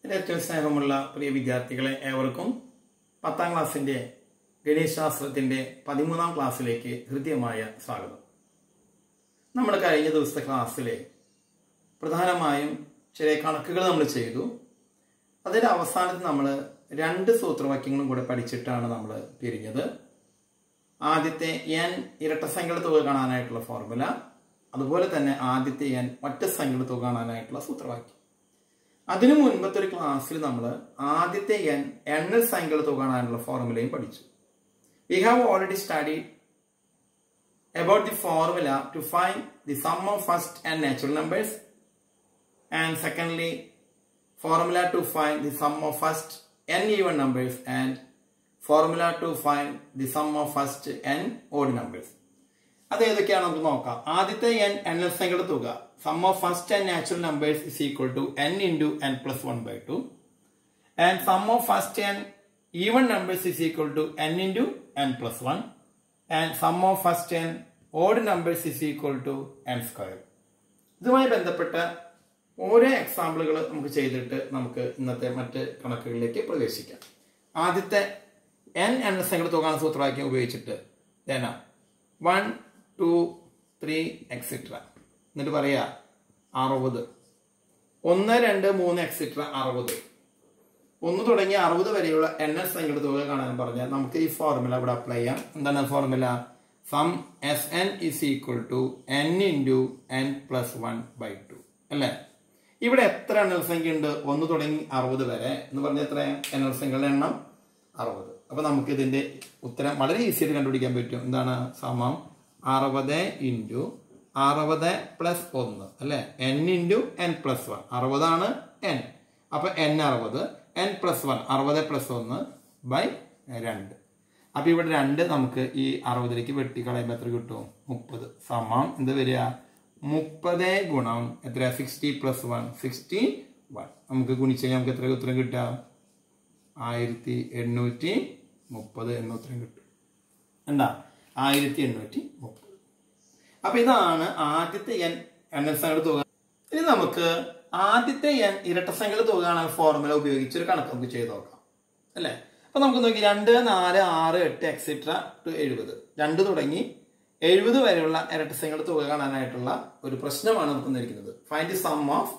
എൻ്റെ ഏറ്റവും സ്നേഹമുള്ള പ്രിയ വിദ്യാർത്ഥികളെ ഏവർക്കും പത്താം ക്ലാസ്സിന്റെ ഗണിതശാസ്ത്രത്തിന്റെ പതിമൂന്നാം ക്ലാസ്സിലേക്ക് ഹൃദ്യമായ സ്വാഗതം നമ്മൾ കഴിഞ്ഞ ദിവസത്തെ ക്ലാസ്സിലെ പ്രധാനമായും ചില കണക്കുകൾ നമ്മൾ ചെയ്തു അതിന്റെ അവസാനത്ത് നമ്മൾ രണ്ട് സൂത്രവാക്യങ്ങളും കൂടെ പഠിച്ചിട്ടാണ് നമ്മൾ പിരിഞ്ഞത് ആദ്യത്തെ എൻ ഇരട്ടസംഖ്യയുടെ തുക കാണാനായിട്ടുള്ള ഫോർമുല അതുപോലെ തന്നെ ആദ്യത്തെ എൻ ഒറ്റ സംഖ്യയുടെ തുക കാണാനായിട്ടുള്ള സൂത്രവാക്യം അതിനു മുൻപത്തെ ഒരു ക്ലാസ്സിൽ നമ്മൾ ആദ്യത്തെ എൻ എണ്ണൽ സംഖ്യയുടെ തുക കാണാനുള്ള ഫോർമുലയും പഠിച്ചു we have already study about the formula to find the sum of first and natural numbers and secondly formula to find the sum of first n even numbers and formula to find the sum of first n odd numbers അത് ഏതൊക്കെയാണ് നമുക്ക് നോക്കാം ആദ്യത്തെ N N എൽ സംഖ്യയുടെ തുക sum of first and natural numbers is equal to n into N plus one by two and sum of first and even numbers is equal to n into N plus one and sum of first and odd numbers is equal to n square ഇതുമായി ബന്ധപ്പെട്ട ഓരോ എക്സാമ്പിളുകൾ നമുക്ക് ചെയ്തിട്ട് നമുക്ക് ഇന്നത്തെ മറ്റ് കണക്കുകളിലേക്ക് പ്രവേശിക്കാം ആദ്യത്തെ എൻ എന്ന സംഖ്യ തുകാണ് സൂത്രവാക്യം ഉപയോഗിച്ചിട്ട് ദേന വൺ ടു ത്രീ എക്സെട്ര എന്നിട്ട് പറയാ അറുപത് ഒന്ന് രണ്ട് മൂന്ന് എക്സെട്ര അറുപത് ഒന്ന് തുടങ്ങി അറുപത് വരെയുള്ള എൻ എസ് സംഖ്യയുടെ തുക കാണാൻ പറഞ്ഞാൽ നമുക്ക് ഈ ഫോർമുല ഇവിടെ അപ്ലൈ ചെയ്യാം എന്താണ് formula sum S N is equal to n into N plus one by two അല്ലേ ഇവിടെ എത്ര എണ്ണൽ സംഖ്യ ഉണ്ട് ഒന്ന് തുടങ്ങി അറുപത് വരെ എന്ന് പറഞ്ഞ എത്ര എണ്ണൽ സംഖ്യകളുടെ എണ്ണം അറുപത് അപ്പൊ നമുക്ക് ഇതിന്റെ ഉത്തരം വളരെ ഈസി ആയിട്ട് കണ്ടുപിടിക്കാൻ പറ്റും എന്താണ് സമം അറുപത് ഇൻറ്റു അറുപത് പ്ലസ് ഒന്ന് അല്ലെ n into N plus one അറുപതാണ് എൻ അപ്പൊ എൻ അറുപത് എൻ പ്ലസ് വൺ അറുപത് പ്ലസ് ഒന്ന് ബൈ രണ്ട് അപ്പൊ ഇവിടെ രണ്ട് നമുക്ക് ഈ അറുപതിലേക്ക് വെട്ടിക്കളയുമ്പോൾ എത്ര കിട്ടും മുപ്പത് സമം എന്ത് വരിക മുപ്പത് ഗുണം എത്ര sixty plus one sixty one നമുക്ക് ഗുണിച്ച് കഴിഞ്ഞാൽ നമുക്ക് എത്ര ഉത്തരം കിട്ടുക ആയിരത്തി എണ്ണൂറ്റി മുപ്പത് എന്ന ഉത്തരം കിട്ടും എന്താ ആയിരത്തി എണ്ണൂറ്റി മുപ്പത് അപ്പൊ ഇതാണ് ആദ്യത്തെ എൻ എണ്ണസംഖ്യയുടെ തുക ഇനി നമുക്ക് ആദ്യത്തെ എൻ ഇരട്ടസംഖ്യയുടെ തുക കാണാൻ ഫോർമുല ഉപയോഗിച്ച് ഒരു കണക്ക് നമുക്ക് ചെയ്ത് നോക്കാം അല്ലേ അപ്പൊ നമുക്ക് നോക്കി രണ്ട് നാല് ആറ് എട്ട് എക്സെട്ര ടു എഴുപത് രണ്ട് തുടങ്ങി എഴുപത് വരെയുള്ള ഇരട്ടസംഖ്യയുടെ തുക കാണാനായിട്ടുള്ള ഒരു പ്രശ്നമാണ് നമുക്ക് തന്നിരിക്കുന്നത് find the sum of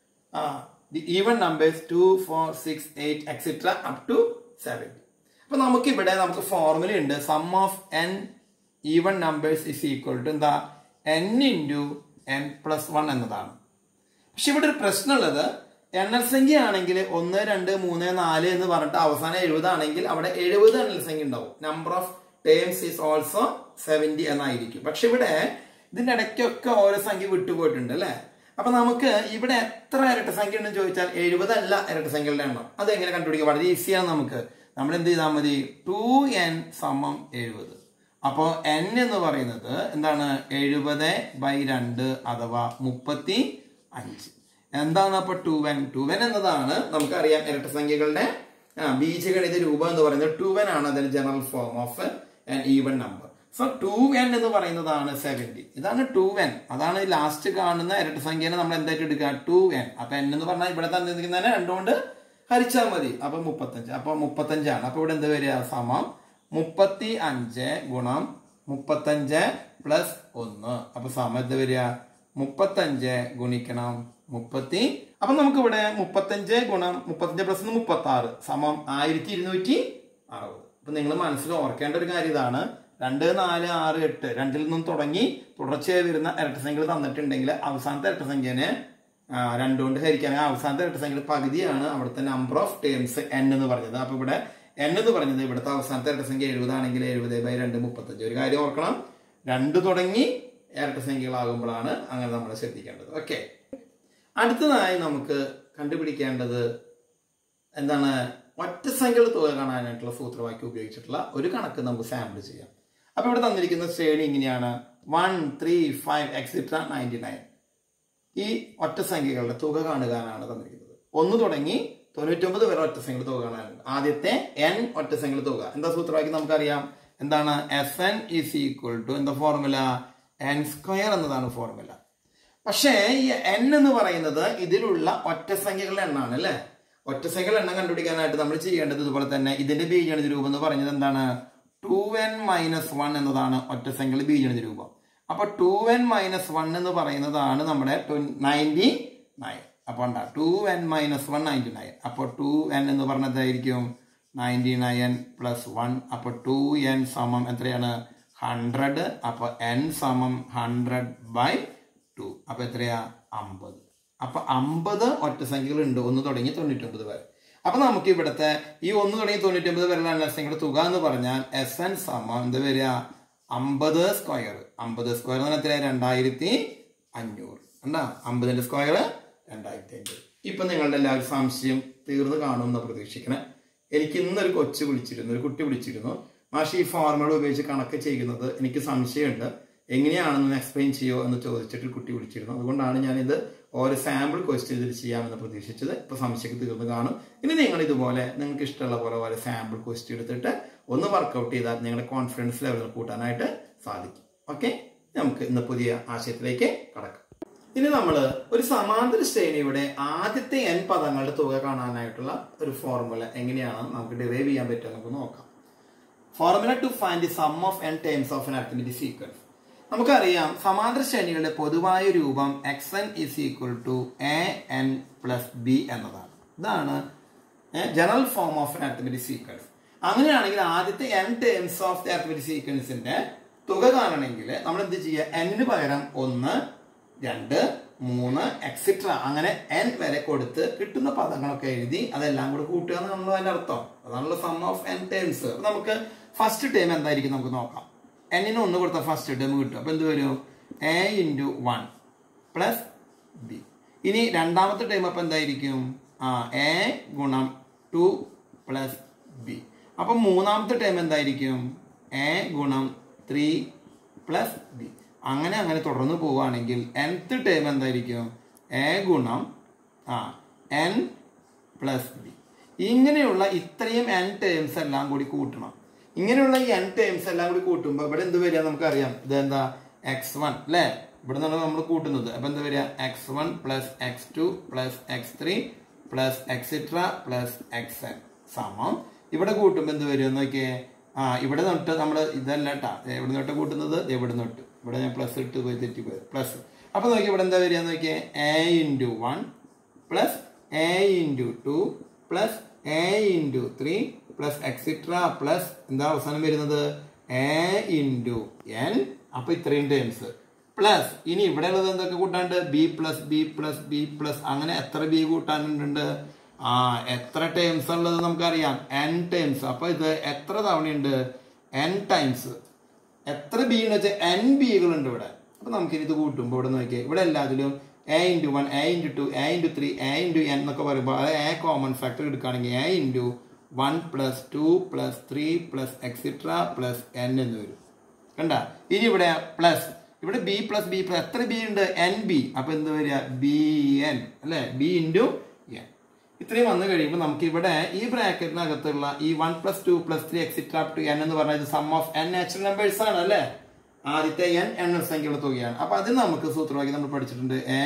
the even numbers two four six eight etcetera up to seventy അപ്പൊ നമുക്ക് ഇവിടെ നമുക്ക് ഫോർമുല ഉണ്ട് sum of n even numbers is equal to എന്താ n into N plus one എന്നതാണ് പക്ഷെ ഇവിടെ ഒരു പ്രശ്നമുള്ളത് എണ്ണൽ സംഖ്യ ആണെങ്കിൽ ഒന്ന് രണ്ട് മൂന്ന് നാല് എന്ന് പറഞ്ഞിട്ട് അവസാനം എഴുപതാണെങ്കിൽ അവിടെ എഴുപത് എണ്ണൽ സംഖ്യ ഉണ്ടാവും number of terms is also seventy എന്നായിരിക്കും പക്ഷെ ഇവിടെ ഇതിന്റെ ഇടയ്ക്കൊക്കെ ഓരോ സംഖ്യ വിട്ടുപോയിട്ടുണ്ട് അല്ലെ അപ്പൊ നമുക്ക് ഇവിടെ എത്ര ഇരട്ട സംഖ്യ ഉണ്ടെന്ന് ചോദിച്ചാൽ എഴുപതല്ല ഇരട്ട സംഖ്യകളുടെ എണ്ണം അത് എങ്ങനെ കണ്ടുപിടിക്കുക വളരെ ഈസിയാണ് നമുക്ക് നമ്മൾ എന്ത് ചെയ്താൽ മതി ടു എൻ സമം എഴുപത് അപ്പോൾ എൻ എന്ന് പറയുന്നത് എന്താണ് എഴുപത് ബൈ രണ്ട് അഥവാ മുപ്പത്തി അഞ്ച് എന്താണ് അപ്പൊ ടു വെൻ ടു വെൻ എന്നതാണ് നമുക്കറിയാം ഇരട്ട സംഖ്യകളുടെ ബീജഗണിത രൂപം എന്ന് പറയുന്നത് ടു വെൻ ആണ് അതിന്റെ general form of an even number so two n എന്ന് പറയുന്നതാണ് സെവന്റി ഇതാണ് ടു എൻ അതാണ് ലാസ്റ്റ് കാണുന്ന ഇരട്ട സംഖ്യനെ നമ്മൾ എന്തായിട്ട് എടുക്കുക ടു എൻ അപ്പൊ എൻ എന്ന് പറഞ്ഞാൽ ഇവിടെ തന്നിരിക്കുന്നതിനെ രണ്ടുകൊണ്ട് ഹരിച്ചാൽ മതി അപ്പൊ മുപ്പത്തഞ്ച് അപ്പൊ മുപ്പത്തഞ്ചാണ് അപ്പൊ ഇവിടെ എന്ത് വരിക സമം മുപ്പത്തി അഞ്ച് ഗുണം മുപ്പത്തഞ്ച് പ്ലസ് ഒന്ന് അപ്പൊ സമം എന്ത് വരിക മുപ്പത്തഞ്ച് ഗുണിക്കണം മുപ്പത്തി അപ്പൊ നമുക്ക് ഇവിടെ മുപ്പത്തഞ്ച് ഗുണം മുപ്പത്തഞ്ച് പ്ലസ് മുപ്പത്തി ആറ് സമം ആയിരത്തി ഇരുന്നൂറ്റി അറുപത് അപ്പൊ നിങ്ങൾ മനസ്സിൽ ഓർക്കേണ്ട ഒരു കാര്യം ഇതാണ് രണ്ട് നാല് ആറ് എട്ട് രണ്ടിൽ നിന്നും തുടങ്ങി തുടർച്ചയായി വരുന്ന ഇരട്ടസംഖ്യകൾ തന്നിട്ടുണ്ടെങ്കിൽ അവസാനത്തെ ഇരട്ടസംഖ്യനെ രണ്ടുകൊണ്ട് ഹരിക്കാൻ അവസാനത്തെ ഇരട്ടസംഖ്യയുടെ പകുതിയാണ് അവിടുത്തെ നമ്പർ ഓഫ് ടേംസ് എൻ എന്ന് പറഞ്ഞത് അപ്പൊ ഇവിടെ എൻ എന്ന് പറഞ്ഞത് ഇവിടുത്തെ അവസാനത്തെ ഇരട്ടസംഖ്യ എഴുപതാണെങ്കിൽ എഴുപത് ബൈ രണ്ട് മുപ്പത്തഞ്ച് ഒരു കാര്യം ഓർക്കണം രണ്ട് തുടങ്ങി ഇരട്ടസംഖ്യകളാകുമ്പോഴാണ് അങ്ങനെ നമ്മൾ ശ്രദ്ധിക്കേണ്ടത് ഓക്കെ അടുത്തതായി നമുക്ക് കണ്ടുപിടിക്കേണ്ടത് എന്താണ് ഒറ്റ സംഖ്യകൾ തുക കാണാനായിട്ടുള്ള സൂത്രവാക്യം ഉപയോഗിച്ചിട്ടുള്ള ഒരു കണക്ക് നമുക്ക് സാമ്പിൾ ചെയ്യാം അപ്പൊ ഇവിടെ തന്നിരിക്കുന്ന ശ്രേണി ഇങ്ങനെയാണ് one three five etcetera ninety nine ഈ ഒറ്റ സംഖ്യകളുടെ തുക കാണുകാനാണ് തന്നിരിക്കുന്നത് ഒന്ന് തുടങ്ങി തൊണ്ണൂറ്റൊമ്പത് വരെ ഒറ്റ സംഖ്യയുടെ തുക കാണാനുണ്ട് ആദ്യത്തെ എൻ ഒറ്റ സംഖ്യയുടെ തുക എന്താ സൂത്രവാക്യം നമുക്കറിയാം എന്താണ് S n is equal to എന്താ ഫോർമുല എൻ സ്ക്വയർ എന്നതാണ് ഫോർമുല പക്ഷേ ഈ എൻ എന്ന് പറയുന്നത് ഇതിലുള്ള ഒറ്റ സംഖ്യകളുടെ എണ്ണാണ് അല്ലേ ഒറ്റസംഖ്യ എണ്ണം കണ്ടുപിടിക്കാനായിട്ട് നമ്മൾ ചെയ്യേണ്ടത് ഇതുപോലെ തന്നെ ഇതിന്റെ ബീജഗണിത രൂപം എന്ന് പറഞ്ഞത് എന്താണ് ടു എൻ മൈനസ് വൺ എന്നതാണ് ഒറ്റസംഖ്യയുടെ ബീജഗണിത രൂപം അപ്പൊ ടു എൻ മൈനസ് വൺ എന്ന് പറയുന്നതാണ് നമ്മുടെ നയൻറ്റി നയൻ അപ്പൊ ഉണ്ടാ two n minus one ninety nine അപ്പൊ ടു എൻ എന്ന് പറഞ്ഞതായിരിക്കും നയൻറ്റി നയൻ പ്ലസ് വൺ അപ്പൊ ടു എൻ സമം എത്രയാണ് ഹൺഡ്രഡ് അപ്പൊ എൻ സമം ഹൺഡ്രഡ് ബൈ ടു അപ്പൊ എത്രയാ അമ്പത് അപ്പൊ അമ്പത് ഒറ്റ സംഖ്യകൾ ഉണ്ട് ഒന്ന് തുടങ്ങി തൊണ്ണൂറ്റൊമ്പത് വരെ അപ്പൊ നമുക്ക് ഇവിടുത്തെ ഈ ഒന്ന് തുടങ്ങി തൊണ്ണൂറ്റൊമ്പത് വരെയുള്ള എണ്ണസംഖ്യയുടെ തുക എന്ന് പറഞ്ഞാൽ എസ് എൻ സമം എന്ത് വരിക അമ്പത് സ്ക്വയർ അമ്പത് സ്ക്വയർ എന്ന് പറഞ്ഞാൽ എത്രയാ രണ്ടായിരത്തി അഞ്ഞൂറ് എന്താ അമ്പതിന്റെ സ്ക്വയർ രണ്ടായിരത്തി അഞ്ഞൂറ് ഇപ്പൊ നിങ്ങളുടെ എല്ലാവരും സംശയം തീർന്നു കാണുമെന്ന് പ്രതീക്ഷിക്കണേ എനിക്ക് ഇന്നൊരു കൊച്ചു വിളിച്ചിരുന്നു ഒരു കുട്ടി വിളിച്ചിരുന്നു മാഷി ഈ ഫോർമുല ഉപയോഗിച്ച് കണക്ക് ചെയ്യുന്നത് എനിക്ക് സംശയമുണ്ട് എങ്ങനെയാണെന്ന് എക്സ്പ്ലെയിൻ ചെയ്യോ എന്ന് ചോദിച്ചിട്ട് കുട്ടി വിളിച്ചിരുന്നു അതുകൊണ്ടാണ് ഞാനിത് ഓരോ സാമ്പിൾ ക്വസ്റ്റ്യൻ ഇതിൽ ചെയ്യാമെന്ന് പ്രതീക്ഷിച്ചത് ഇപ്പൊ സംശയം തീർന്നു കാണും ഇനി നിങ്ങൾ ഇതുപോലെ നിങ്ങൾക്ക് ഇഷ്ടമുള്ള പോലെ ഓരോ സാമ്പിൾ ക്വസ്റ്റ്യൻ എടുത്തിട്ട് ഒന്ന് വർക്കൗട്ട് ചെയ്താൽ നിങ്ങളുടെ കോൺഫിഡൻസ് ലെവൽ കൂട്ടാനായിട്ട് സാധിക്കും ഓക്കെ നമുക്ക് ഇന്ന് പുതിയ ആശയത്തിലേക്ക് കടക്കാം ഇനി നമ്മൾ ഒരു സമാന്തര ശ്രേണിയുടെ ആദ്യത്തെ എൻ പദങ്ങളുടെ തുക കാണാനായിട്ടുള്ള ഒരു ഫോർമുല എങ്ങനെയാണ് നമുക്ക് ഡിറൈവ് ചെയ്യാൻ പറ്റുക നമുക്ക് നോക്കാം formula to find the sum of N terms of N arithmetic sequence നമുക്കറിയാം സമാന്തര ശ്രേണികളുടെ പൊതുവായ രൂപം x n is equal to A N plus b എന്നതാണ് ഇതാണ് general form of N arithmetic sequence അങ്ങനെയാണെങ്കിൽ ആദ്യത്തെ n terms of the arithmetic സീക്വൻസിന്റെ തുക കാണണമെങ്കിൽ നമ്മൾ എന്ത് ചെയ്യുക എന്നിന് പകരം ഒന്ന് രണ്ട് മൂന്ന് എക്സിട്ര അങ്ങനെ എൻ വരെ കൊടുത്ത് കിട്ടുന്ന പദങ്ങളൊക്കെ എഴുതി അതെല്ലാം കൂടെ കൂട്ടുക എന്നാണല്ലോ അതിന്റെ അർത്ഥം അതാണല്ലോ സം ഓഫ് എൻ ടേംസ് നമുക്ക് ഫസ്റ്റ് ടേം എന്തായിരിക്കും നമുക്ക് നോക്കാം എന്നിന് ഒന്ന് കൊടുത്ത ഫസ്റ്റ് ടേം കിട്ടും അപ്പൊ എന്ത് വരും a into one plus b ഇനി രണ്ടാമത്തെ ടൈം അപ്പൊ എന്തായിരിക്കും ആ എ ഗുണം ടു പ്ലസ് ബി അപ്പൊ മൂന്നാമത്തെ ടൈം എന്തായിരിക്കും എ ഗുണം ത്രീ പ്ലസ് ബി അങ്ങനെ അങ്ങനെ തുടർന്ന് പോവുകയാണെങ്കിൽ nth ടേം എന്തായിരിക്കും എ ഗുണം ആ എൻ പ്ലസ് ബി ഇങ്ങനെയുള്ള ഇത്രയും എൻ ടേംസ് എല്ലാം കൂടി കൂട്ടണം ഇങ്ങനെയുള്ള ഈ എൻ ടേംസ് എല്ലാം കൂടി കൂട്ടുമ്പോൾ ഇവിടെ എന്ത് വരിക നമുക്കറിയാം ഇത് എന്താ എക്സ് വൺ അല്ലേ ഇവിടെ നിന്നാണ് നമ്മൾ കൂട്ടുന്നത് അപ്പൊ എന്താ വരിക x one plus x two plus x three plus etcetera plus X n സമം ഇവിടെ കൂട്ടുമ്പോൾ എന്ത് വരും നോക്കിയേ ആ ഇവിടെ തൊട്ട് നമ്മൾ ഇതല്ല കേട്ടാ എവിടെ തൊട്ട് കൂട്ടുന്നത് എവിടെ തൊട്ട് ഇവിടെ ഞാൻ പ്ലസ് ഇട്ട് പോയി തെറ്റിപ്പോയി പ്ലസ് അപ്പൊ നോക്കി ഇവിടെ എന്താ വരിക നോക്കിയേ a into one plus A into two plus A into three plus etcetera plus എന്താ അവസാനം വരുന്നത് എ ഇൻറ്റു എൻ അപ്പൊ ഇത്രയും ടേംസ് പ്ലസ് ഇനി ഇവിടെ ഉള്ളത് എന്തൊക്കെ കൂട്ടാണ്ട് b plus b plus b plus അങ്ങനെ എത്ര ബി കൂട്ടാനുണ്ട് ആ എത്ര ടേംസ് ഉള്ളത് നമുക്കറിയാം എൻ ടേംസ് അപ്പൊ ഇത് എത്ര തവണയുണ്ട് എൻ ടൈംസ് എത്ര ബി എന്ന് വെച്ചാൽ എൻ ബികൾ ഉണ്ട് ഇവിടെ അപ്പൊ നമുക്ക് ഇത് കൂട്ടുമ്പോൾ ഇവിടെ നോക്കിയാൽ ഇവിടെ എല്ലാത്തിലും a into one a into two a into three a into n എന്നൊക്കെ പറയുമ്പോൾ അത് എ കോമൺ ഫാക്ടർ എടുക്കുകയാണെങ്കിൽ a into one plus two plus three plus etcetera plus n എന്ന് വരും കണ്ട ഇനി ഇവിടെ പ്ലസ് ഇവിടെ ബി പ്ലസ് ബി പ്ലസ് എത്ര ബി ഉണ്ട് എൻ ബി അപ്പൊ എന്ത് വരിക ബി എൻ അല്ലെ ബി ഇൻറ്റു എൻ ഇത്രയും വന്നു കഴിയുമ്പോൾ നമുക്ക് ഇവിടെ ഈ ബ്രാക്കറ്റിനകത്തുള്ള ഈ one plus two plus three etcetera to n എന്ന് പറഞ്ഞത് sum of n natural numbers ആണ് അല്ലേ ആദ്യത്തെ എൻ എണ്ണ സംഖ്യയുള്ള തുകയാണ് അപ്പൊ അത് നമുക്ക് സൂത്രവാക്യം നമ്മൾ പഠിച്ചിട്ടുണ്ട് എ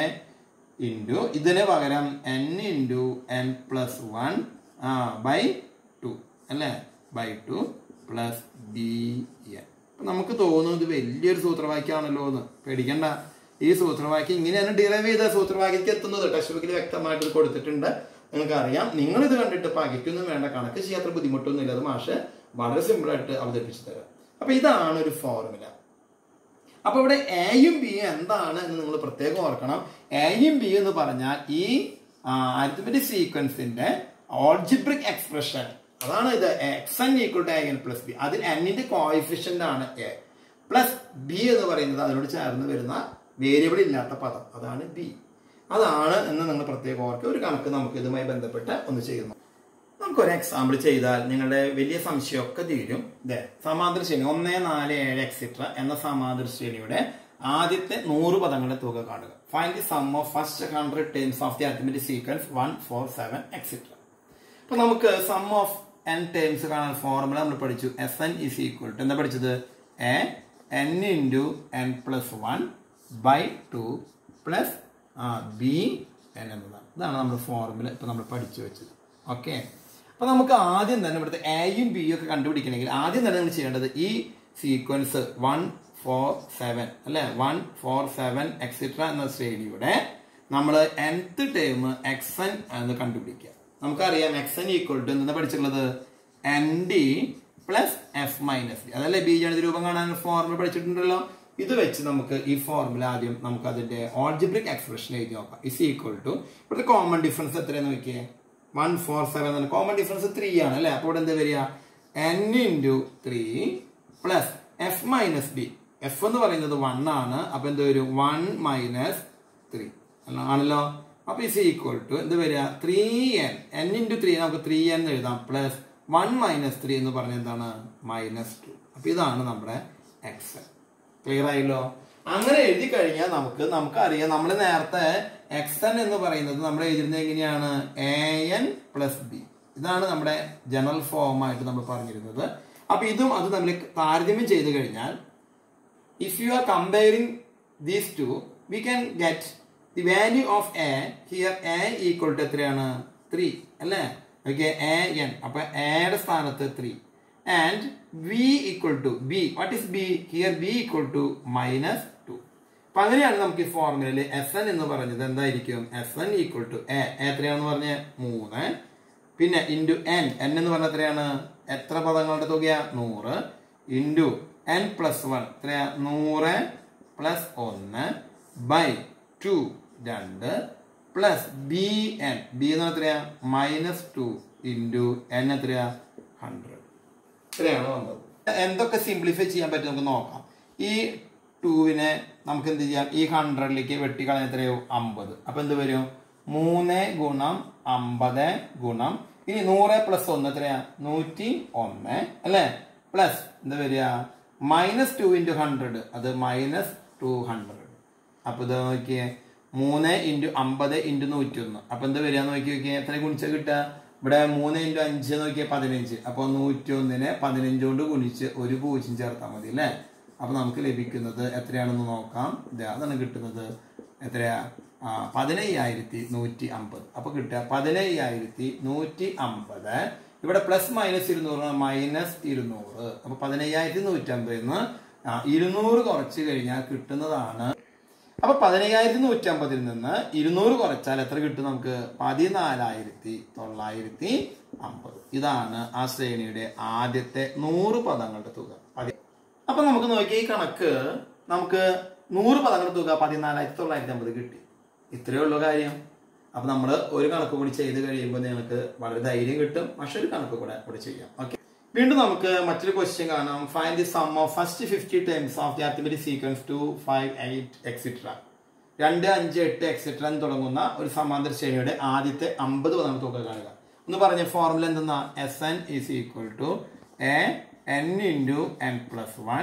ഇൻറ്റു ഇതിന് പകരം n into N plus one ആ ബൈ ടു അല്ലേ by two plus B n അപ്പൊ നമുക്ക് തോന്നുന്നത് വലിയൊരു സൂത്രവാക്യമാണല്ലോ എന്ന് പേടിക്കണ്ട ഈ സൂത്രവാക്യം ഇങ്ങനെയാണ് ഡിറൈവ് ചെയ്ത സൂത്രവാക്യത്തിൽ എത്തുന്നത് ടെക്സ്റ്റ് ബുക്കിൽ വ്യക്തമായിട്ട് ഇത് കൊടുത്തിട്ടുണ്ട് നിങ്ങൾക്ക് അറിയാം നിങ്ങൾ ഇത് കണ്ടിട്ട് പകയ്ക്കൊന്നും വേണ്ട കണക്ക് ചെയ്യാത്ര ബുദ്ധിമുട്ടൊന്നും ഇല്ല അത് മാഷ് വളരെ സിമ്പിൾ ആയിട്ട് അവതരിപ്പിച്ചു തരാം അപ്പൊ ഇതാണ് ഒരു ഫോർമുല അപ്പൊ ഇവിടെ എയും ബിയും എന്താണ് എന്ന് നിങ്ങൾ പ്രത്യേകം ഓർക്കണം എയും ബി എന്ന് പറഞ്ഞാൽ ഈ അരിത്തമെറ്റിക് സീക്വൻസിന്റെ ഓൾജിബ്രിക് എക്സ്പ്രഷൻ അതാണ് ഇത് x N equal to n plus b അതിൽ എന്നിന്റെ കോയിഫിഷ്യന്റ് ആണ് എ പ്ലസ് ബി എന്ന് പറയുന്നത് അതിനോട് ചേർന്ന് വരുന്ന വേരിയബിൾ ഇല്ലാത്ത പദം അതാണ് ബി അതാണ് എന്ന് നിങ്ങൾ പ്രത്യേകം ഓർക്കുക ഒരു കണക്ക് നമുക്ക് ഇതുമായി ബന്ധപ്പെട്ട് ഒന്ന് ചെയ്യുന്നു നമുക്കൊരു എക്സാമ്പിൾ ചെയ്താൽ നിങ്ങളുടെ വലിയ സംശയമൊക്കെ തീരും ഇതേ സമാന്തര ശ്രേണി ഒന്ന് നാല് ഏഴ് എക്സിട്ര എന്ന സമാന്തര ശ്രേണിയുടെ ആദ്യത്തെ നൂറ് പദങ്ങളുടെ തുക കാണുക find the sum of first hundred terms of the arithmetic sequence one four seven etcetera അപ്പൊ നമുക്ക് സം ഓഫ് എൻ ടേംസ് കാണാൻ ഫോർമുല നമ്മൾ പഠിച്ചു S N is equal to എന്താ പഠിച്ചത് a N into N plus one by two plus B n എന്നതാണ് ഇതാണ് നമ്മൾ ഫോർമുല ഇപ്പൊ നമ്മൾ പഠിച്ചു വെച്ചത് ഓക്കെ അപ്പൊ നമുക്ക് ആദ്യം തന്നെ ഇവിടുത്തെ എയും ബിയും ഒക്കെ കണ്ടുപിടിക്കണമെങ്കിൽ ആദ്യം തന്നെ നമ്മൾ ചെയ്യേണ്ടത് ഈ സീക്വൻസ് വൺ ഫോർ സെവൻ അല്ലെ വൺ ഫോർ സെവൻ എക്സെട്ര എന്ന ശ്രേണിയുടെ നമ്മൾ nth ടേം എക്സ് എൻ എന്ന് കണ്ടുപിടിക്കുക നമുക്കറിയാം എക്സ് എൻ ഈക്വൽ ടു എന്താ പഠിച്ചിട്ടുള്ളത് n d plus f minus d അതല്ലേ ബീജഗണിത രൂപം കാണാൻ ഫോർമുല പഠിച്ചിട്ടുണ്ടല്ലോ ഇത് വെച്ച് നമുക്ക് ഈ ഫോർമുല ആദ്യം നമുക്ക് അതിന്റെ ഓൾജിബ്രിക് എക്സ്പ്രഷൻ എഴുതി നോക്കാം ഇസ് ഈക്വൽ ടു ഇവിടുത്തെ കോമൺ ഡിഫറൻസ് എത്രയാന്ന് നോക്കിയേ one four seven common difference three ആണ് അല്ലെ അപ്പോൾ ഇവിടെ എന്താ വരിക n into three plus f minus d f എന്ന് പറയുന്നത് വൺ ആണ് അപ്പൊ എന്ത് വരും വൺ മൈനസ് ത്രീ ആണല്ലോ അപ്പൊ ഇസ് ഈക്വൽ ടു എന്ത് വരിക three n n into three നമുക്ക് ത്രീ എൻ എഴുതാം പ്ലസ് വൺ മൈനസ് ത്രീ എന്ന് പറഞ്ഞ എന്താണ് മൈനസ് ടു അപ്പൊ ഇതാണ് നമ്മുടെ എക്സ് ക്ലിയർ ആയല്ലോ അങ്ങനെ എഴുതി കഴിഞ്ഞാൽ നമുക്ക് നമുക്കറിയാം നമ്മൾ നേരത്തെ എക്സ് എൻ എന്ന് പറയുന്നത് നമ്മൾ എഴുതുന്നത് എങ്ങനെയാണ് എ എൻ പ്ലസ് ബി ഇതാണ് നമ്മുടെ ജനറൽ ഫോം ആയിട്ട് നമ്മൾ പറഞ്ഞിരുന്നത് അപ്പൊ ഇതും അത് തമ്മിൽ താരതമ്യം ചെയ്ത് കഴിഞ്ഞാൽ if you are comparing these two we can get the value of a here a equal to എത്രയാണ് ത്രീ അല്ലേ ഓക്കെ എ എൻ അപ്പൊ എയുടെ സ്ഥാനത്ത് three and b equal to b what is b here b equal to minus two അപ്പൊ അങ്ങനെയാണ് നമുക്ക് ഈ ഫോർമുലയിൽ എസ് എൻ എന്ന് പറഞ്ഞത് എന്തായിരിക്കും S N equal to a എത്രയാണെന്ന് പറഞ്ഞ മൂന്ന് പിന്നെ ഇൻറ്റു എൻ എൻ എന്ന് പറഞ്ഞ എത്രയാണ് എത്ര പദങ്ങളുടെ തുകയാ നൂറ് ഇൻറ്റു എൻ പ്ലസ് വൺ എത്രയാ നൂറ് പ്ലസ് ഒന്ന് ബൈ ടു രണ്ട് പ്ലസ് ബി എൻ ബി എന്ന് പറഞ്ഞാൽ എത്രയാ മൈനസ് ടു ഇൻറ്റു എൻ എത്രയാ ഹൺഡ്രഡ് ഇത്രയാണ് വന്നത് എന്തൊക്കെ സിംപ്ലിഫൈ ചെയ്യാൻ പറ്റും നമുക്ക് നോക്കാം ഈ ടൂവിനെ നമുക്ക് എന്ത് ചെയ്യാം ഈ ഹൺഡ്രഡിലേക്ക് വെട്ടിക്കളയാൻ എത്രയോ അമ്പത് അപ്പൊ എന്ത് വരും മൂന്ന് ഗുണം അമ്പത് ഗുണം ഇനി നൂറ് പ്ലസ് ഒന്ന് എത്രയാ നൂറ്റി ഒന്ന് അല്ലേ പ്ലസ് എന്താ വരിക മൈനസ് ടു ഇൻറ്റു ഹൺഡ്രഡ് അത് മൈനസ് ടു ഹൺഡ്രഡ് അപ്പൊ ഇത് നോക്കിയേ മൂന്ന് ഇൻറ്റു അമ്പത് ഇൻറ്റു നൂറ്റി ഒന്ന് അപ്പൊ എന്താ വരിക നോക്കി നോക്കിയേ എത്ര ഗുണിച്ച കിട്ടുക ഇവിടെ മൂന്ന് ഇൻറ്റു അഞ്ച് നോക്കിയാൽ പതിനഞ്ച് അപ്പൊ നൂറ്റി ഒന്നിനെ പതിനഞ്ച് കൊണ്ട് ഗുണിച്ച് ഒരു പൂജ്യം ചേർത്താൽ മതി അല്ലേ അപ്പൊ നമുക്ക് ലഭിക്കുന്നത് എത്രയാണെന്ന് നോക്കാം ഇത് അതാണ് കിട്ടുന്നത് എത്രയാ ആ പതിനയ്യായിരത്തി നൂറ്റി അമ്പത് അപ്പൊ കിട്ടുക പതിനയ്യായിരത്തി നൂറ്റി അമ്പത് ഇവിടെ പ്ലസ് മൈനസ് ഇരുന്നൂറ് മൈനസ് ഇരുന്നൂറ് അപ്പൊ പതിനയ്യായിരത്തി നൂറ്റി അമ്പതിന്ന് ഇരുന്നൂറ് കുറച്ച് കഴിഞ്ഞാൽ കിട്ടുന്നതാണ് അപ്പൊ പതിനയ്യായിരത്തി നൂറ്റി അമ്പതിൽ നിന്ന് ഇരുന്നൂറ് കുറച്ചാൽ എത്ര കിട്ടും നമുക്ക് പതിനാലായിരത്തി തൊള്ളായിരത്തി അമ്പത് ഇതാണ് ആ ശ്രേണിയുടെ ആദ്യത്തെ നൂറ് പദങ്ങളുടെ തുക പതി- അപ്പൊ നമുക്ക് നോക്കിയ ഈ കണക്ക് നമുക്ക് നൂറ് പദങ്ങളുടെ തുക പതിനാലായിരത്തി തൊള്ളായിരത്തി അമ്പത് കിട്ടി ഇത്രയേ ഉള്ളൂ കാര്യം അപ്പൊ നമ്മൾ ഒരു കണക്ക് കൂടി ചെയ്ത് കഴിയുമ്പോൾ നിങ്ങൾക്ക് വളരെ ധൈര്യം കിട്ടും മറ്റൊരു കണക്ക് കൂടെ കൂടെ ചെയ്യാം ഓക്കെ വീണ്ടും നമുക്ക് മറ്റൊരു ക്വസ്റ്റ്യൻ കാണാം find the sum of first fifty times of the arithmetic sequence two five eight etcetera രണ്ട് അഞ്ച് എട്ട് എക്സിട്ര എന്ന് തുടങ്ങുന്ന ഒരു സമാന്തര ശ്രേണിയുടെ ആദ്യത്തെ അമ്പത് പദങ്ങൾ തുക കാണുക ഒന്ന് പറഞ്ഞ ഫോർമുല എന്തെന്നാ S n is equal to A N into N plus one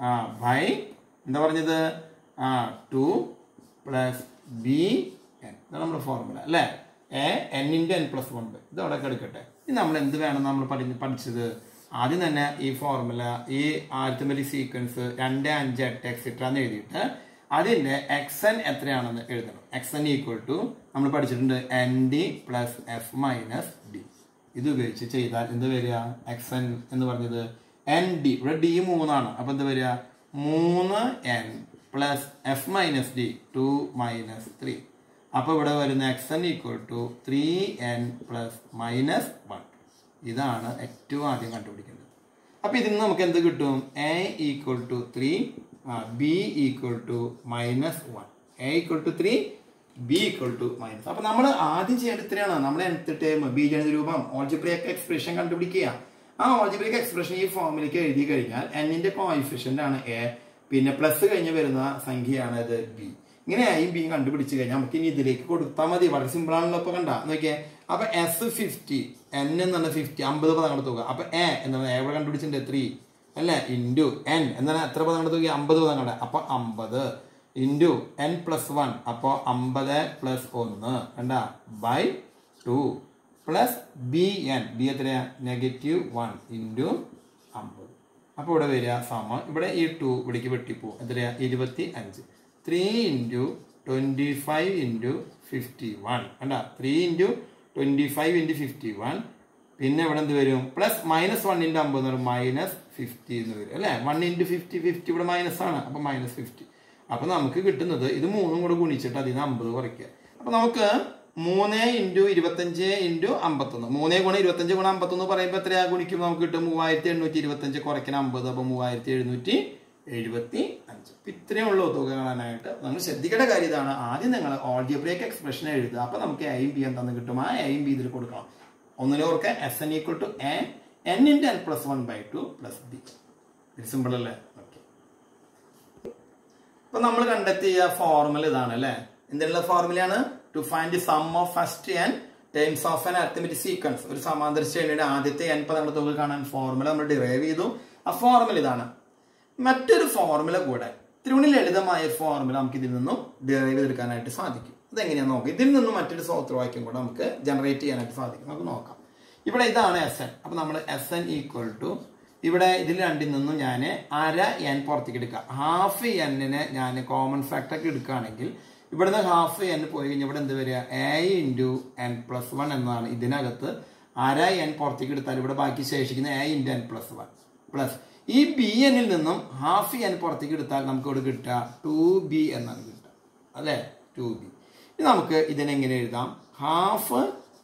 by എന്താ പറഞ്ഞത് ആ ടു പ്ലസ് ബി എൻ ഇതാണ് നമ്മുടെ ഫോർമുല അല്ലേ A N into N plus one ഇത് അവിടെ എടുക്കട്ടെ ഇനി നമ്മൾ എന്ത് വേണം നമ്മൾ പഠി പഠിച്ചത് ആദ്യം തന്നെ ഈ ഫോർമുല ഈ ആൽത്തമെറ്റിക് സീക്വൻസ് രണ്ട് അഞ്ച് എട്ട് എക്സെട്ര എന്ന് എഴുതിയിട്ട് അതിന്റെ എക്സ് എൻ എത്രയാണെന്ന് എഴുതണം എക്സ് എൻ ഈക്വൽ ടു നമ്മൾ പഠിച്ചിട്ടുണ്ട് n d plus f minus d ഇത് ഉപയോഗിച്ച് ചെയ്താൽ എന്ത് വരിക എക്സ് എൻ എന്ന് പറഞ്ഞത് എൻ ഡി ഇവിടെ ഡി മൂന്നാണ് അപ്പൊ എന്ത് വരിക മൂന്ന് n plus f minus d two minus three അപ്പൊ ഇവിടെ വരുന്ന x N equal to three n plus minus one ഇതാണ് ഏറ്റവും ആദ്യം കണ്ടുപിടിക്കേണ്ടത് അപ്പൊ ഇതിൽ നിന്ന് നമുക്ക് എന്ത് കിട്ടും a equal to three b equal to minus one a equal to three b equal to minus അപ്പൊ നമ്മൾ ആദ്യം ചെയ്യേണ്ടത് ഇത്രയാണ് നമ്മൾ nth ടേം ബീജഗണിത രൂപം ഓൾജിബ്രിക് എക്സ്പ്രഷൻ കണ്ടുപിടിക്കുക ആ ഓൾജിബ്രിക് എക്സ്പ്രഷൻ ഈ ഫോമിലേക്ക് എഴുതി കഴിഞ്ഞാൽ എന്നിന്റെ കോയിഫിഷ്യന്റ് ആണ് എ പിന്നെ പ്ലസ് കഴിഞ്ഞ് വരുന്ന സംഖ്യയാണ് ഇത് ബി ഇങ്ങനെ ഐയും ബിയും കണ്ടുപിടിച്ച് കഴിഞ്ഞാൽ നമുക്ക് ഇനി ഇതിലേക്ക് കൊടുത്താൽ മതി വളരെ സിമ്പിൾ ആണല്ലോ ഇപ്പൊ കണ്ട നോക്കിയേ അപ്പൊ എസ് ഫിഫ്റ്റി എൻ എന്നാണ് ഫിഫ്റ്റി അമ്പത് പദങ്ങളുടെ തുക അപ്പൊ എ എന്താണ് എ ഇവിടെ കണ്ടുപിടിച്ചിട്ടുണ്ട് ത്രീ അല്ലേ ഇൻറ്റു എൻ എന്താണ് എത്ര പദങ്ങളുടെ തുക അമ്പത് പദങ്ങളുടെ അപ്പൊ അമ്പത് ഇൻറ്റു എൻ പ്ലസ് വൺ അപ്പോ അമ്പത് പ്ലസ് ഒന്ന് കണ്ട by two plus B N B എത്രയാ നെഗറ്റീവ് വൺ ഇൻറ്റു അമ്പത് അപ്പൊ ഇവിടെ വരിക സമം ഇവിടെ ഈ ടു ഇവിടേക്ക് വെട്ടിപ്പോവും എത്രയാ ഇരുപത്തി അഞ്ച് three into twenty five into fifty one കണ്ട three into twenty five into fifty one പിന്നെ ഇവിടെ എന്ത് വരും പ്ലസ് മൈനസ് വൺ ഇൻറ്റു അമ്പത് എന്ന് പറയും മൈനസ് ഫിഫ്റ്റി എന്ന് വരും അല്ലേ വൺ ഇൻറ്റു ഫിഫ്റ്റി ഫിഫ്റ്റി ഇവിടെ മൈനസ് ആണ് അപ്പം മൈനസ് ഫിഫ്റ്റി അപ്പം നമുക്ക് കിട്ടുന്നത് ഇത് മൂന്നും കൂടെ ഗുണിച്ചിട്ട് അതിന് അമ്പത് കുറയ്ക്കുക അപ്പം നമുക്ക് മൂന്ന് ഇൻറ്റു ഇരുപത്തഞ്ച് ഇൻറ്റു അമ്പത്തൊന്ന് മൂന്നേ ഗുണം ഇരുപത്തഞ്ച് ഗുണം അമ്പത്തൊന്ന് പറയുമ്പോൾ എത്രയാ ഗുണിക്കും നമുക്ക് കിട്ടും മൂവായിരത്തി എണ്ണൂറ്റി ഇരുപത്തഞ്ച് കുറയ്ക്കണം അമ്പത് അപ്പോൾ മൂവായിരത്തി എഴുന്നൂറ്റി എഴുപത്തി അഞ്ച് അപ്പം ഇത്രയേ ഉള്ളൂ തുക കാണാനായിട്ട് നമ്മൾ ശ്രദ്ധിക്കേണ്ട കാര്യം ഇതാണ് ആദ്യം നിങ്ങൾ ഓൾജിബ്രേക്ക് എക്സ്പ്രഷൻ എഴുതുക അപ്പം നമുക്ക് എയും ബി എന്താന്ന് കിട്ടും ആ എയും ബി ഇതിൽ കൊടുക്കണം ഒന്നിനെ ഓർക്കുക S N equal to A N into N plus one by two plus B ഇത് സിമ്പിൾ അല്ലേ ഓക്കെ അപ്പൊ നമ്മൾ കണ്ടെത്തിയ ഫോർമുല ഇതാണ് അല്ലേ എന്തിനുള്ള ഫോർമുലയാണ് to find the sum of first N terms of N arithmetic sequence ഒരു സമാന്തര ശ്രേണിയുടെ ആദ്യത്തെ എൻ പദങ്ങളുടെ തുക കാണാൻ ഫോർമുല നമ്മൾ ഡിറൈവ് ചെയ്തു ആ ഫോർമുല ഇതാണ് മറ്റൊരു ഫോർമുല കൂടെ ഇത്തിരി ലളിതമായ ഒരു ഫോർമുല നമുക്ക് ഇതിൽ നിന്നും ഡിറൈവ് ചെയ്തെടുക്കാനായിട്ട് സാധിക്കും അതെങ്ങനെയാന്ന് നോക്കാം ഇതിൽ നിന്നും മറ്റൊരു സൂത്രവാക്യം കൂടെ നമുക്ക് ജനറേറ്റ് ചെയ്യാനായിട്ട് സാധിക്കും നമുക്ക് നോക്കാം ഇവിടെ ഇതാണ് എസ് എൻ അപ്പൊ നമ്മൾ എസ് എൻ ഈക്വൽ ടു ഇവിടെ ഇതിൽ രണ്ടിൽ നിന്നും ഞാൻ അര എൻ പുറത്തേക്ക് എടുക്കുക ഹാഫ് എന്നിനെ ഞാൻ കോമൺ ഫാക്ടർ ഒക്കെ എടുക്കുകയാണെങ്കിൽ ഇവിടുന്ന് ഹാഫ് എൻ പോയി കഴിഞ്ഞാൽ ഇവിടെ എന്ത് വരിക A into N plus one എന്നതാണ് ഇതിനകത്ത് അര എൻ പുറത്തേക്ക് എടുത്താൽ ഇവിടെ ബാക്കി ശേഷിക്കുന്ന A into N plus one plus ഈ ബി എന്നിൽ നിന്നും ഹാഫ് എൻ പുറത്തേക്ക് എടുത്താൽ നമുക്ക് ഇവിടെ കിട്ടുക ടു ബി എന്നാണ് കിട്ടുക അല്ലേ ടു ബി ഇനി നമുക്ക് ഇതിനെങ്ങനെ എഴുതാം ഹാഫ്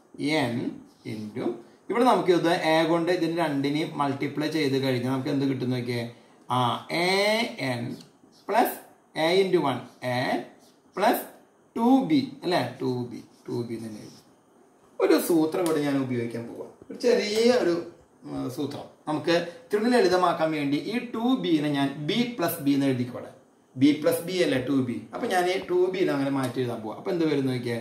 എൻ ഇൻറ്റു ഇവിടെ നമുക്ക് ഇത് എ കൊണ്ട് ഇതിന് രണ്ടിനെയും മൾട്ടിപ്ലൈ ചെയ്ത് കഴിഞ്ഞാൽ നമുക്ക് എന്ത് കിട്ടും നോക്കിയേ ആ A N plus A into one A plus two B അല്ലേ ടു ബി ടു ബി തന്നെ എഴുതും ഒരു സൂത്രം ഇവിടെ ഞാൻ ഉപയോഗിക്കാൻ പോവാം ഒരു ചെറിയ ഒരു ഉം, സൂത്രം നമുക്ക് ഇത്തിരി ലളിതമാക്കാൻ വേണ്ടി ഈ ടു ബിനെ ഞാൻ ബി പ്ലസ് ബി എന്ന് എഴുതിക്കോടെ ബി പ്ലസ് ബി അല്ലേ ടു ബി അപ്പൊ ഞാൻ ഈ ടു ബിനെ അങ്ങനെ മാറ്റി എഴുതാൻ പോവാം അപ്പൊ എന്ത് വരും നോക്കിയേ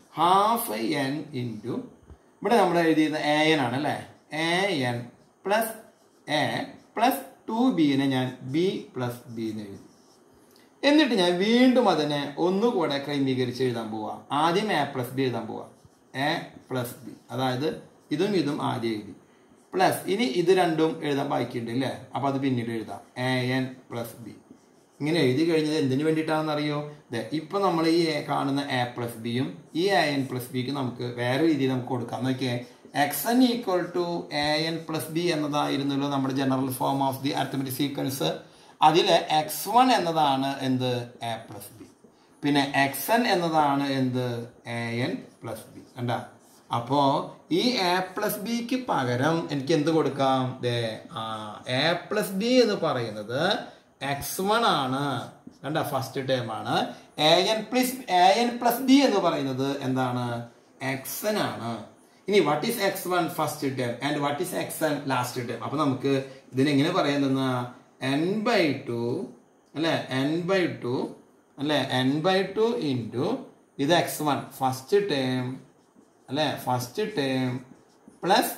ഹാഫ് എൻ ഇൻറ്റു ഇവിടെ നമ്മൾ എഴുതിയത് എ എൻ ആണ് അല്ലേ A N plus A plus two ബിനെ ഞാൻ ബി പ്ലസ് ബി എന്ന് എഴുതി എന്നിട്ട് ഞാൻ വീണ്ടും അതിനെ ഒന്നുകൂടെ ക്രമീകരിച്ച് എഴുതാൻ പോവാ ആദ്യം എ പ്ലസ് ബി എഴുതാൻ പോവാ എ പ്ലസ് ബി അതായത് ഇതും ഇതും ആദ്യം എഴുതി പ്ലസ് ഇനി ഇത് രണ്ടും എഴുതാൻ ബാക്കിയുണ്ട് അല്ലേ അപ്പൊ അത് പിന്നീട് എഴുതാം എ എൻ പ്ലസ് ബി ഇങ്ങനെ എഴുതി കഴിഞ്ഞത് എന്തിനു വേണ്ടിയിട്ടാണെന്ന് അറിയോ ദേ ഇപ്പൊ നമ്മൾ ഈ A കാണുന്ന എ പ്ലസ് ബിയും ഈ എ എൻ പ്ലസ് ബിക്ക് നമുക്ക് വേറെ രീതിയിൽ നമുക്ക് കൊടുക്കാം നോക്കിയേ X N equal to A N plus B എന്നതായിരുന്നല്ലോ നമ്മുടെ general form of the arithmetic sequence അതിൽ എക്സ് വൺ എന്നതാണ് എന്ത് എ പ്ലസ് ബി പിന്നെ എക്സ് എൻ എന്നതാണ് എന്ത് എ എൻ പ്ലസ് ബി കണ്ട അപ്പോ ഈ എ പ്ലസ് ബിക്ക് പകരം എനിക്ക് എന്ത് കൊടുക്കാം ദേ ആ എ പ്ലസ് ബി എന്ന് പറയുന്നത് എക്സ് വൺ ആണ് കണ്ട ഫസ്റ്റ് ടേം ആണ് A N plus A N plus B എന്ന് പറയുന്നത് എന്താണ് എക്സ് എൻ ആണ് ഇനി what is X one first term and what is X N last term അപ്പൊ നമുക്ക് ഇതിനെങ്ങനെ പറയുന്നത് എൻ ബൈ ടു അല്ലെ എൻ ബൈ ടു അല്ലെ എൻ ബൈ ടു ഇൻറ്റു ഇത് എക്സ് വൺ ഫസ്റ്റ് ടേം അല്ലെ first term plus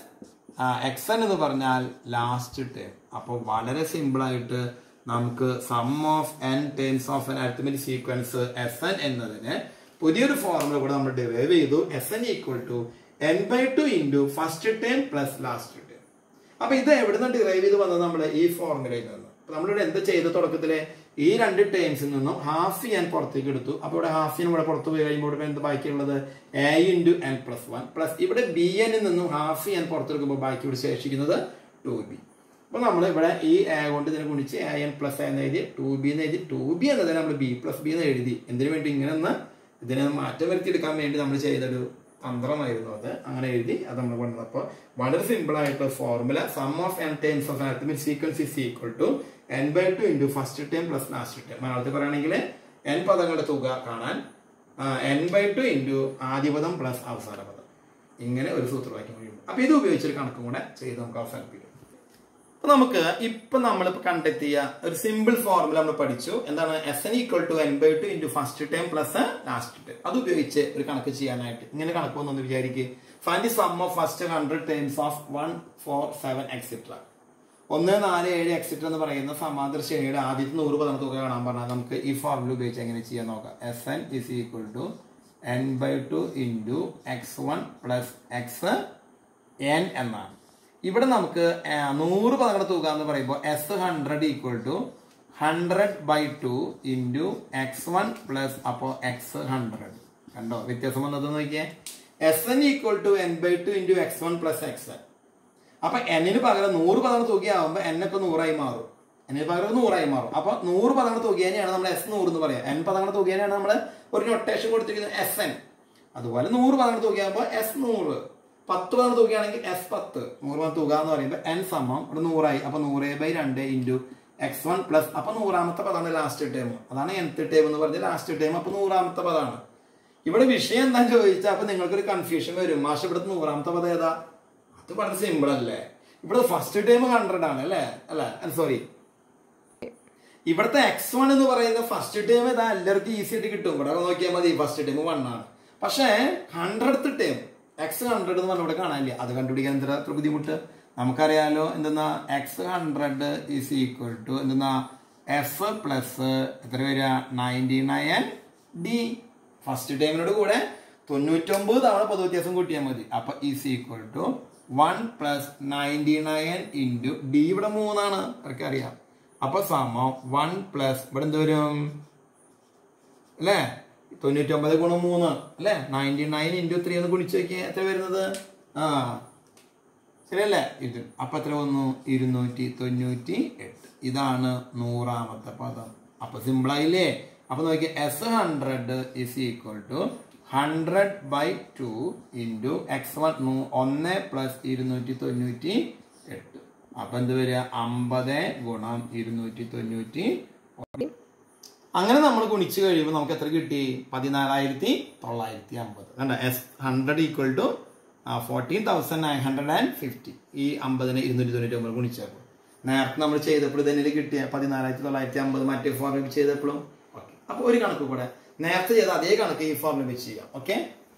X N എന്ന് പറഞ്ഞാൽ ലാസ്റ്റ് ടേം അപ്പോൾ വളരെ സിമ്പിൾ ആയിട്ട് നമുക്ക് sum of N terms of N arithmetic sequence S N എന്നതിന് പുതിയൊരു ഫോർമുല കൂടെ നമ്മൾ ഡിറൈവ് ചെയ്തു S N equal to N by two into first term plus last term അപ്പൊ ഇത് എവിടുന്ന് ഡിറൈവ് ചെയ്ത് വന്നത് നമ്മൾ ഈ ഫോർമുലയിൽ നിന്ന് അപ്പൊ നമ്മളിവിടെ എന്ത് ചെയ്തു തുടക്കത്തില് ഈ രണ്ട് ടേംസിൽ നിന്നും ഹാഫ് ഞാൻ പുറത്തേക്ക് എടുത്തു അപ്പൊ ഇവിടെ ഹാഫ് ഇവിടെ പുറത്ത് പോയി കഴിയുമ്പോൾ ഇവിടെ എന്ത് ബാക്കിയുള്ളത് A into N plus one plus ഇവിടെ ബി എന്നിൽ നിന്നും ഹാഫ് ഞാൻ പുറത്തെടുക്കുമ്പോൾ ബാക്കി ഇവിടെ ശേഷിക്കുന്നത് ടു ബി അപ്പൊ നമ്മൾ ഇവിടെ ഈ എ കൊണ്ട് ഇതിനെ ഗുണിച്ച് എ എൻ പ്ലസ് എന്ന് എഴുതി ടു ബി എന്ന് എഴുതി ടു ബി എന്നതിനെ നമ്മൾ ബി പ്ലസ് ബി എന്ന് എഴുതി എന്തിനു വേണ്ടി ഇങ്ങനെ ഒന്ന് ഇതിനെ മാറ്റം വരുത്തിയെടുക്കാൻ വേണ്ടി നമ്മൾ ചെയ്തൊരു തന്ത്രമായിരുന്നു അത് അങ്ങനെ എഴുതി അത് നമ്മൾ കൊണ്ടുവന്നപ്പോൾ വളരെ സിമ്പിൾ ആയിട്ടുള്ള formula sum of N terms of arithmetic sequence is equal to N by two into first term plus last term മലയാളത്തിൽ പറയുകയാണെങ്കിൽ എൻ പദങ്ങളുടെ തുക കാണാൻ എൻ ബൈ ടു ഇൻറ്റു ആദ്യ പദം പ്ലസ് അവസാന പദം ഇങ്ങനെ ഒരു സൂത്രവാക്യം വഴിയുണ്ട് അപ്പൊ ഇത് ഉപയോഗിച്ചൊരു കണക്കും കൂടെ ചെയ്ത് നമുക്ക് അവസാനിപ്പിക്കും അപ്പൊ നമുക്ക് ഇപ്പൊ നമ്മളിപ്പോ കണ്ടെത്തിയ ഒരു സിമ്പിൾ ഫോർമുല നമ്മൾ പഠിച്ചു എന്താണ് S N equal to N by two into first time plus last time അത് ഉപയോഗിച്ച് ഒരു കണക്ക് ചെയ്യാനായിട്ട് ഇങ്ങനെ കണക്ക് വന്നൊന്ന് വിചാരിക്കുക find the sum of first hundred times of one four seven etcetera ഒന്ന് നാല് ഏഴ് എക്സെട്ര എന്ന് പറയുന്ന സമാന്തര ശ്രേണിയുടെ ആദ്യത്തെ നൂറ് പദം തുക കാണാൻ പറഞ്ഞാൽ നമുക്ക് ഈ ഫോർമുല ഉപയോഗിച്ച് എങ്ങനെ ചെയ്യാൻ നോക്കാം S N is equal to N by two into X one plus X N എന്നാണ് ഇവിടെ നമുക്ക് ആ, നൂറ് പദങ്ങളുടെ തുക എന്ന് പറയുമ്പോൾ S hundred equal to hundred by two into X one plus അപ്പോൾ എക്സ് ഹൺഡ്രഡ് കണ്ടോ വ്യത്യാസം വന്നത് നോക്കിയേ S N equal to N by two into X one plus X N അപ്പൊ എന്നിന് പകരം നൂറ് പതങ്ങൾ തുകയാവുമ്പോൾ എൻ ഇപ്പൊ നൂറായി മാറും എന്നിന് പകരം നൂറായി മാറും അപ്പൊ നൂറ് പതങ്ങൾ തുകേനെയാണ് നമ്മൾ എസ് നൂറ് എന്ന് പറയാം എൻ പതങ്ങൾ തുകേനെയാണ് നമ്മൾ ഒരു നൊട്ടേഷൻ കൊടുത്തിരിക്കുന്നത് എസ് എൻ അതുപോലെ നൂറ് പതങ്ങൾ തുകയാകുമ്പോൾ എസ് നൂറ് പത്ത് പതങ്ങൾ തുകയാണെങ്കിൽ എസ് പത്ത് നൂറ് പതങ്ങൾ തുക എന്ന് പറയുമ്പോൾ എൻ സമം ഇവിടെ നൂറായി അപ്പൊ നൂറ് ബൈ രണ്ട് ഇൻറ്റു എക്സ് വൺ പ്ലസ് അപ്പൊ നൂറാമത്തെ പദമാണ് ലാസ്റ്റ് ടേം അതാണ് nth ടേം എന്ന് പറഞ്ഞ ലാസ്റ്റ് ടേം അപ്പൊ നൂറാമത്തെ പദമാണ് ഇവിടെ വിഷയം എന്താന്ന് ചോദിച്ചാൽ അപ്പൊ നിങ്ങൾക്കൊരു കൺഫ്യൂഷൻ വരും മാഷ് ഇവിടുത്തെ നൂറാമത്തെ പദം ഏതാ അത് വളരെ സിമ്പിൾ അല്ലേ ഇവിടെ ഫസ്റ്റ് ടൈം ഹൺഡ്രഡ് ആണ് അല്ലേ അല്ല സോറി ഇവിടുത്തെ എക്സ് വൺ എന്ന് പറയുന്ന ഫസ്റ്റ് ടൈം ഇതാ എല്ലാവർക്കും ഈസി ആയിട്ട് കിട്ടും ഇവിടെ നോക്കിയാൽ മതി ഫസ്റ്റ് ടൈം വൺ ആണ് പക്ഷേ ഹൺഡ്രഡ് ടൈം എക്സ് ഹൺഡ്രഡ് എന്ന് പറഞ്ഞ ഇവിടെ കാണാനില്ല അത് കണ്ടുപിടിക്കാൻ എന്താ അത്ര ബുദ്ധിമുട്ട് നമുക്കറിയാലോ എന്തെന്നാ X hundred is equal to എന്തെന്നാ എഫ് പ്ലസ് എത്ര വരിക നയൻറ്റി നയൻ ഡി ഫസ്റ്റ് ടൈമിനോട് കൂടെ തൊണ്ണൂറ്റൊമ്പത് തവണ പൊതുവ്യത്യാസം കൂട്ടിയാൽ മതി അപ്പൊ is equal to one plus ninety nine into D ഇവിടെ മൂന്നാണ് അവർക്ക് അറിയാം അപ്പൊ സമം വൺ പ്ലസ് ഇവിടെ എന്ത് വരും അല്ലേ തൊണ്ണൂറ്റൊമ്പത് ഗുണം മൂന്ന് അല്ലേ നയൻറ്റി നയൻ ഇൻറ്റു ത്രീ ഒന്ന് ഗുണിച്ച് നോക്കിയാൽ എത്ര വരുന്നത് ആ ശരിയല്ലേ ഇത് അപ്പൊ എത്ര വന്നു ഇരുന്നൂറ്റി തൊണ്ണൂറ്റി എട്ട് ഇതാണ് നൂറാമത്തെ പദം അപ്പൊ സിമ്പിൾ ആയില്ലേ അപ്പൊ നോക്കിയ S hundred is equal to hundred by two into X one ഒന്ന് പ്ലസ് ഇരുന്നൂറ്റി തൊണ്ണൂറ്റി എട്ട് അപ്പൊ എന്ത് വരിക അമ്പത് ഗുണം ഇരുന്നൂറ്റി തൊണ്ണൂറ്റി അങ്ങനെ നമ്മൾ ഗുണിച്ച് കഴിയുമ്പോൾ നമുക്ക് എത്ര കിട്ടി പതിനാലായിരത്തി തൊള്ളായിരത്തി അമ്പത് കണ്ട S hundred equal to fourteen thousand nine hundred and fifty ഈ അമ്പതിന് ഇരുന്നൂറ്റി തൊണ്ണൂറ്റി ഒമ്പത് ഗുണിച്ചപ്പോൾ നേരത്തെ നമ്മൾ ചെയ്തപ്പോൾ തന്നെ കിട്ടിയ പതിനാലായിരത്തി തൊള്ളായിരത്തി അമ്പത് മറ്റേ ഫോർമുല ചെയ്തപ്പോഴും ഓക്കെ അപ്പൊ ഒരു കണക്ക് കൂടെ നേരത്തെ ചെയ്ത അതേ കണക്ക് ഈ ഫോർമുല വെച്ച് ചെയ്യാം ഓക്കെ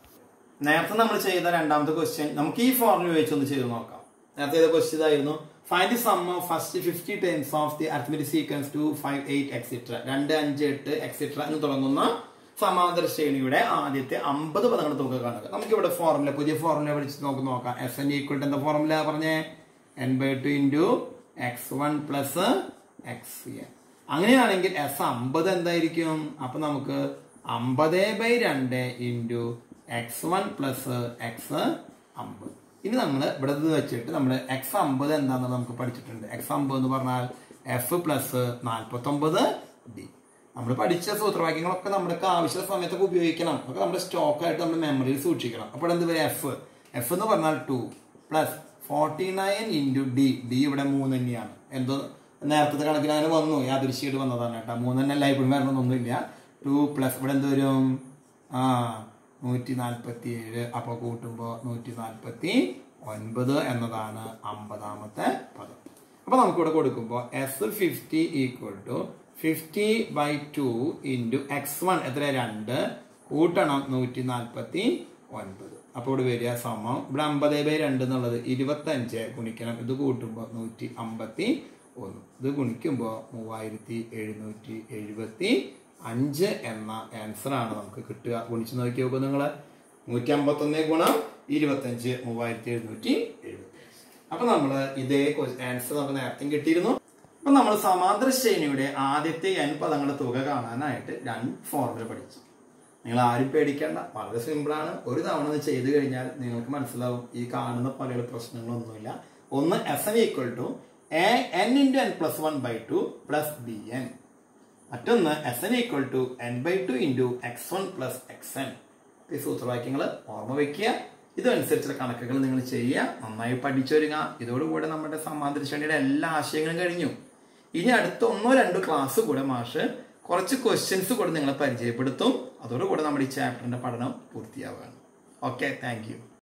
നേരത്തെ നമ്മൾ ചെയ്ത രണ്ടാമത്തെ ക്വസ്റ്റ്യൻ നമുക്ക് ഈ ഫോർമുല വെച്ച് ഒന്ന് ചെയ്ത് നോക്കാം നേരത്തെ ചെയ്ത ക്വസ്റ്റ്യൻ ഇതായിരുന്നു find the sum of first fifty times of the arithmetic sequence two five eight etcetera രണ്ട് അഞ്ച് എട്ട് എക്സിട്ര എന്ന് തുടങ്ങുന്ന സമാന്തര ശ്രേണിയുടെ ആദ്യത്തെ അമ്പത് പദങ്ങളുടെ തുക കാണുക നമുക്ക് ഇവിടെ ഫോർമുല പുതിയ ഫോർമുല പഠിച്ച് നമുക്ക് നോക്കാം എസ് എൻ ഈക്വൽ ടു എന്താ ഫോർമുല പറഞ്ഞേ N by two into X one plus X N അങ്ങനെയാണെങ്കിൽ എസ് അമ്പത് എന്തായിരിക്കും അപ്പൊ നമുക്ക് അമ്പത് ബൈ രണ്ട് into X one plus X അമ്പത് ഇനി നമ്മൾ ഇവിടെ ഇത് വെച്ചിട്ട് നമ്മൾ എക്സ് അമ്പത് എന്താണെന്ന് നമുക്ക് പഠിച്ചിട്ടുണ്ട് എക്സ് അമ്പത് എന്ന് പറഞ്ഞാൽ എഫ് പ്ലസ് നാൽപ്പത്തൊമ്പത് ഡി നമ്മൾ പഠിച്ച സൂത്രവാക്യങ്ങളൊക്കെ നമ്മൾക്ക് ആവശ്യ സമയത്തൊക്കെ ഉപയോഗിക്കണം ഒക്കെ നമ്മുടെ സ്റ്റോക്ക് ആയിട്ട് നമ്മൾ മെമ്മറിയിൽ സൂക്ഷിക്കണം അപ്പോൾ എന്ത് വരും എഫ് എഫ് എന്ന് പറഞ്ഞാൽ two plus forty nine into D D ഇവിടെ മൂന്ന് തന്നെയാണ് എന്തോ നേരത്തെ കണക്കിന് അങ്ങനെ വന്നു യാദൃശ്യമായിട്ട് വന്നതാണ് കേട്ടോ മൂന്ന് തന്നെ അല്ല ഇപ്പോഴും വരണമെന്നൊന്നുമില്ല ടു പ്ലസ് ഇവിടെ എന്ത് വരും ആ നൂറ്റി നാൽപ്പത്തി ഏഴ് അപ്പോൾ കൂട്ടുമ്പോൾ നൂറ്റി നാൽപ്പത്തി ഒൻപത് എന്നതാണ് അമ്പതാമത്തെ പദം അപ്പൊ നമുക്കിവിടെ കൊടുക്കുമ്പോൾ S fifty equal to fifty by two into X one എത്ര രണ്ട് കൂട്ടണം നൂറ്റി നാൽപ്പത്തി ഒൻപത് അപ്പോൾ ഇവിടെ വരിക സമം ഇവിടെ അമ്പത് ബൈ രണ്ട് എന്നുള്ളത് ഇരുപത്തഞ്ച് ഗുണിക്കണം ഇത് കൂട്ടുമ്പോൾ നൂറ്റി അമ്പത്തി ഒന്ന് ഇത് ഗുണിക്കുമ്പോൾ മൂവായിരത്തി എഴുന്നൂറ്റി എഴുപത്തി അഞ്ച് എന്ന ആൻസർ ആണ് നമുക്ക് കിട്ടുക ഗുണിച്ച് നോക്കി നോക്കുക നിങ്ങൾ നൂറ്റി അമ്പത്തി ഒന്ന് ഗുണം ഇരുപത്തഞ്ച് മൂവായിരത്തി എഴുന്നൂറ്റി എഴുപത്തി അപ്പൊ നമ്മൾ ഇതേ ആൻസർ നമുക്ക് നേരത്തെ കിട്ടിയിരുന്നു അപ്പൊ നമ്മൾ സമാന്തര ശ്രേണിയുടെ ആദ്യത്തെ എൻ പദങ്ങളുടെ തുക കാണാനായിട്ട് രണ്ട് ഫോർമുല പഠിച്ചു നിങ്ങൾ ആരും പേടിക്കേണ്ട വളരെ സിമ്പിൾ ആണ് ഒരു തവണ ഇത് ചെയ്തു കഴിഞ്ഞാൽ നിങ്ങൾക്ക് മനസ്സിലാവും ഈ കാണുന്ന പോലെയുള്ള പ്രശ്നങ്ങളൊന്നുമില്ല ഒന്ന് S N equal to A N into N plus one by two plus B N മറ്റൊന്ന് S N equal to N by two into X one plus X N ഈ സൂത്രവാക്യങ്ങൾ ഓർമ്മ വെക്കുക ഇതനുസരിച്ചുള്ള കണക്കുകൾ നിങ്ങൾ ചെയ്യുക നന്നായി പഠിച്ചു വരിക ഇതോടുകൂടെ നമ്മുടെ സമാന്തര ശ്രേണിയുടെ എല്ലാ ആശയങ്ങളും കഴിഞ്ഞു ഇനി അടുത്ത ഒന്നോ രണ്ടോ ക്ലാസ് കൂടെ മാഷ് കുറച്ച് ക്വസ്റ്റ്യൻസ് കൂടെ നിങ്ങളെ പരിചയപ്പെടുത്തും അതോടുകൂടെ നമ്മുടെ ഈ ചാപ്റ്ററിന്റെ പഠനം പൂർത്തിയാവുകയാണ് ഓക്കെ താങ്ക്